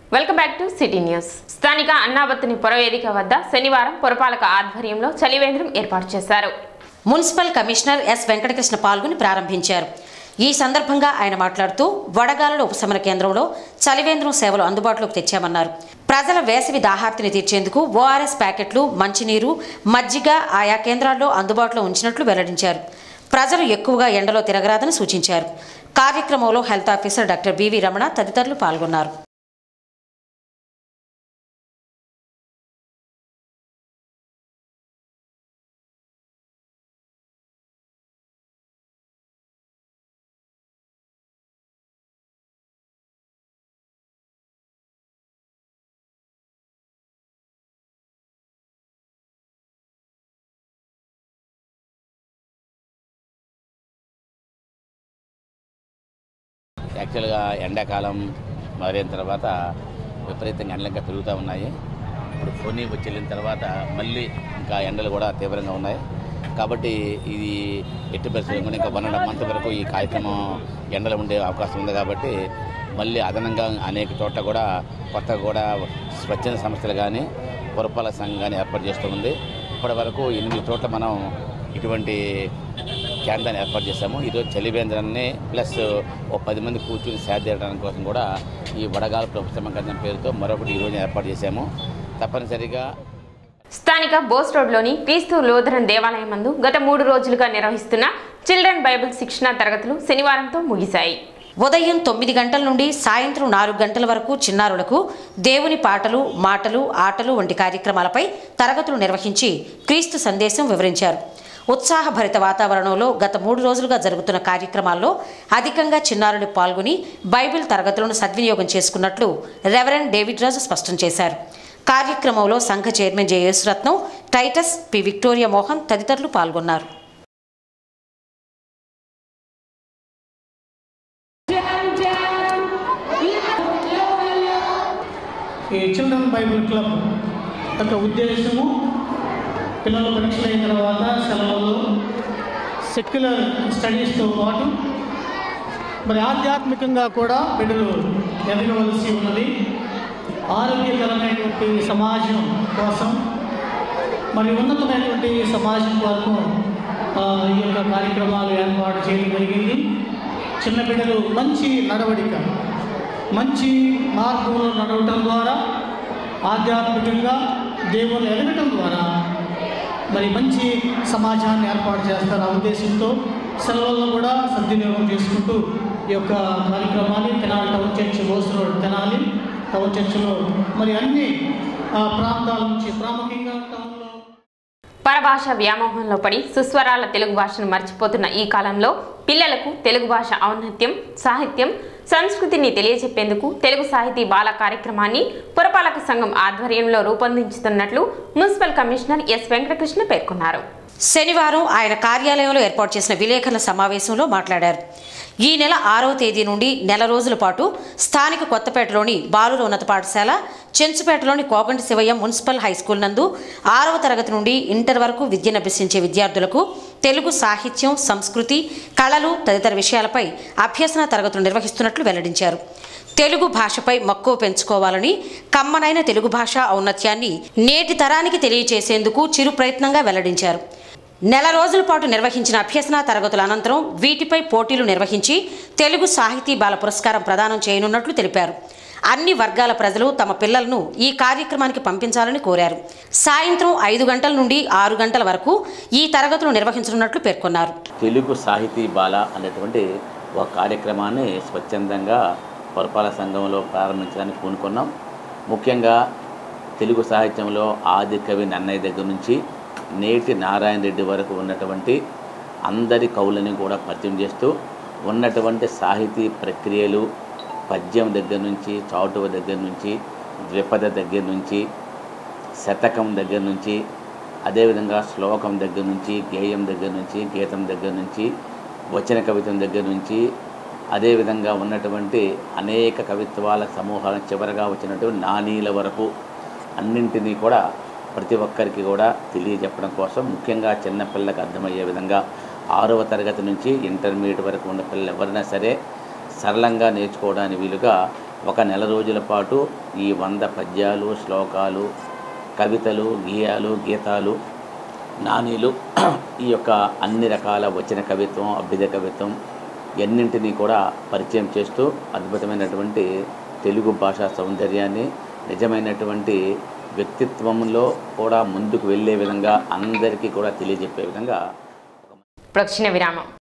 welcome back to city news స్థానిక అన్నాబత్తిని పురవేదిక వద్ద శనివారం పురపాలక ఆధ్వర్యంలో చలివేంద్రం ఏర్పాటు చేశారు మున్సిపల్ కమిషనర్ ఎస్ వెంకటకృష్ణ పాల్గొని ప్రారంభించారు ఈ సందర్భంగా ఆయన మాట్లాడుతూ వడగాలుల ఉపశమన కేంద్రంలో చలివేంద్రం సేవలు అందుబాటులోకి తెచ్చామన్నారు ప్రజల వేసవి దాహార్తిని తీర్చేందుకు ఓఆర్ఎస్ ప్యాకెట్లు మంచినీరు మజ్జిగ ఆయా కేంద్రాల్లో అందుబాటులో ఉంచినట్లు వెల్లడించారు ప్రజలు ఎక్కువగా ఎండలో తిరగరాదని సూచించారు కార్యక్రమంలో health officer doctor BV Ramana తదితరులు పాల్గొన్నారు యాక్చువల్గా ఎండాకాలం మొదలైన తర్వాత విపరీతంగా ఎండలు ఇంకా పెరుగుతూ ఉన్నాయి ఇప్పుడు ఫోనీ వచ్చి వెళ్ళిన తర్వాత మళ్ళీ ఇంకా ఎండలు కూడా తీవ్రంగా ఉన్నాయి కాబట్టి ఇది ఎట్టి పరిస్థితుల్లో కూడా ఇంకా వన్ అండ్ హాఫ్ మంత్ వరకు ఈ కార్యక్రమం ఎండలు ఉండే అవకాశం ఉంది కాబట్టి మళ్ళీ అదనంగా అనేక చోట్ల కూడా కొత్తగా కూడా స్వచ్ఛంద సంస్థలు కానీ పురపాలక సంఘం కానీ ఏర్పాటు చేస్తూ ఉంది ఇప్పటి వరకు ఎనిమిది చోట్ల మనం ఇటువంటి కేంద్రాన్ని ఏర్పాటు చేశాము ఈరోజు చలివేంద్రాన్ని ప్లస్ ఓ పది మంది కూర్చుని సేద తీయడానికి కోసం కూడా ఈ వడగాల ప్రభుత్వం కేంద్రం పేరుతో మరొకటి ఈరోజు ఏర్పాటు చేశాము తప్పనిసరిగా స్థానిక బోస్ రోడ్లోని క్రీస్తు లూథరన్ దేవాలయం మందు గత మూడు రోజులుగా నిర్వహిస్తున్న చిల్డ్రన్ బైబిల్ శిక్షణ తరగతులు శనివారంతో ముగిశాయి ఉదయం తొమ్మిది గంటల నుండి సాయంత్రం నాలుగు గంటల వరకు చిన్నారులకు దేవుని పాటలు మాటలు ఆటలు వంటి కార్యక్రమాలపై తరగతులు నిర్వహించి క్రీస్తు సందేశం వివరించారు ఉత్సాహభరిత వాతావరణంలో గత మూడు రోజులుగా జరుగుతున్న కార్యక్రమాల్లో అధికంగా చిన్నారులు పాల్గొని బైబిల్ తరగతులను సద్వినియోగం చేసుకున్నట్లు రెవరెండ్ డేవిడ్ రాజు స్పష్టం చేశారు కార్యక్రమంలో సంఘ chairman J Yesuratnam Titus P Victoria Mohan తదితరులు పాల్గొన్నారు ఈ చిల్డ్రన్ బైబిల్ క్లబ్ యొక్క ఉద్దేశము పిల్లలు పరీక్షలు అయిన తర్వాత సెలవుల్లో సెక్యులర్ స్టడీస్తో పాటు మరి ఆధ్యాత్మికంగా కూడా బిడ్డలు ఎదగవలసి ఉన్నది ఆరోగ్యకరమైనటువంటి సమాజం కోసం మరి ఉన్నతమైనటువంటి సమాజం కొరకు ఆ, ఈ యొక్క కార్యక్రమాలు ఏర్పాటు చేయడం జరిగింది చిన్న బిడ్డలు మంచి నడవడిక మంచి మార్గంలో నడవటం ద్వారా ఆధ్యాత్మికంగా దేవుని ఎదగటం ద్వారా మరి మంచి సమాజాన్ని ఏర్పాటు చేస్తారు ఆ ఉద్దేశంతో సెలవులను కూడా సద్వినియోగం చేసుకుంటూ ఈ యొక్క కార్యక్రమాన్ని Tenali town church Rose road Tenali town చర్చిలో మరి అన్ని ఆ, ప్రాంతాల నుంచి ప్రాముఖ్యంగా టౌన్లో పరభాష వ్యామోహంలో పడి సుస్వరాల తెలుగు భాషను మర్చిపోతున్న ఈ కాలంలో పిల్లలకు తెలుగు భాష ఔన్నత్యం సాహిత్యం సంస్కృతిని తెలియజెప్పేందుకు తెలుగు సాహితీ బాల కార్యక్రమాన్ని పురపాలక సంఘం ఆధ్వర్యంలో రూపొందించుతున్నట్లు మున్సిపల్ కమిషనర్ ఎస్ వెంకటకృష్ణ పేర్కొన్నారు శనివారం ఆయన కార్యాలయంలో ఏర్పాటు చేసిన విలేకరుల సమావేశంలో మాట్లాడారు ఈ నెల ఆరవ తేదీ నుండి నెల రోజుల పాటు స్థానిక కొత్తపేటలోని బాలుర ఉన్నత పాఠశాల చెంచుపేటలోని Koganti Sivaiah municipal high school నందు ఆరవ తరగతి నుండి ఇంటర్ వరకు విద్యను అభ్యసించే విద్యార్థులకు తెలుగు సాహిత్యం సంస్కృతి కళలు తదితర విషయాలపై అభ్యసన తరగతులు నిర్వహిస్తున్నట్లు వెల్లడించారు తెలుగు భాషపై మక్కువ పెంచుకోవాలని కమ్మనైన తెలుగు భాష ఔన్నత్యాన్ని నేటి తరానికి తెలియచేసేందుకు చిరు ప్రయత్నంగా వెల్లడించారు నెల రోజుల పాటు నిర్వహించిన అభ్యసన తరగతుల అనంతరం వీటిపై పోటీలు నిర్వహించి తెలుగు సాహితీ బాల పురస్కారం ప్రదానం చేయనున్నట్లు తెలిపారు అన్ని వర్గాల ప్రజలు తమ పిల్లలను ఈ కార్యక్రమానికి పంపించాలని కోరారు సాయంత్రం ఐదు గంటల నుండి ఆరు గంటల వరకు ఈ తరగతులు నిర్వహించనున్నట్లు పేర్కొన్నారు తెలుగు సాహితీ బాల అనేటువంటి ఒక కార్యక్రమాన్ని స్వచ్ఛందంగా పురపాలక సంఘంలో ప్రారంభించడానికి పూనుకున్నాం ముఖ్యంగా తెలుగు సాహిత్యంలో ఆది కవి నన్నయ్య దగ్గర నుంచి నేటి నారాయణ రెడ్డి వరకు ఉన్నటువంటి అందరి కవులని కూడా పరిచయం చేస్తూ ఉన్నటువంటి సాహితీ ప్రక్రియలు పద్యం దగ్గర నుంచి చాటువ దగ్గర నుంచి ద్విపద దగ్గర నుంచి శతకం దగ్గర నుంచి అదేవిధంగా శ్లోకం దగ్గర నుంచి గేయం దగ్గర నుంచి గీతం దగ్గర నుంచి వచన కవితం దగ్గర నుంచి అదేవిధంగా ఉన్నటువంటి అనేక కవిత్వాల సమూహాల చివరగా వచ్చినటువంటి నానీల వరకు అన్నింటినీ కూడా ప్రతి ఒక్కరికి కూడా తెలియజెప్పడం కోసం ముఖ్యంగా చిన్నపిల్లలకు అర్థమయ్యే విధంగా ఆరవ తరగతి నుంచి ఇంటర్మీడియట్ వరకు ఉన్న పిల్లలు ఎవరైనా సరే సరళంగా నేర్చుకోవడానికి వీలుగా ఒక నెల రోజుల పాటు ఈ వంద పద్యాలు శ్లోకాలు కవితలు గేయాలు గీతాలు నానీలు ఈ యొక్క అన్ని రకాల వచన కవిత్వం అభ్యుద కవిత్వం ఎన్నింటినీ కూడా పరిచయం చేస్తూ అద్భుతమైనటువంటి తెలుగు భాషా సౌందర్యాన్ని నిజమైనటువంటి వ్యక్తిత్వంలో కూడా ముందుకు వెళ్ళే విధంగా అందరికీ కూడా తెలియజెప్పే విధంగా ప్రక్షణ విరామం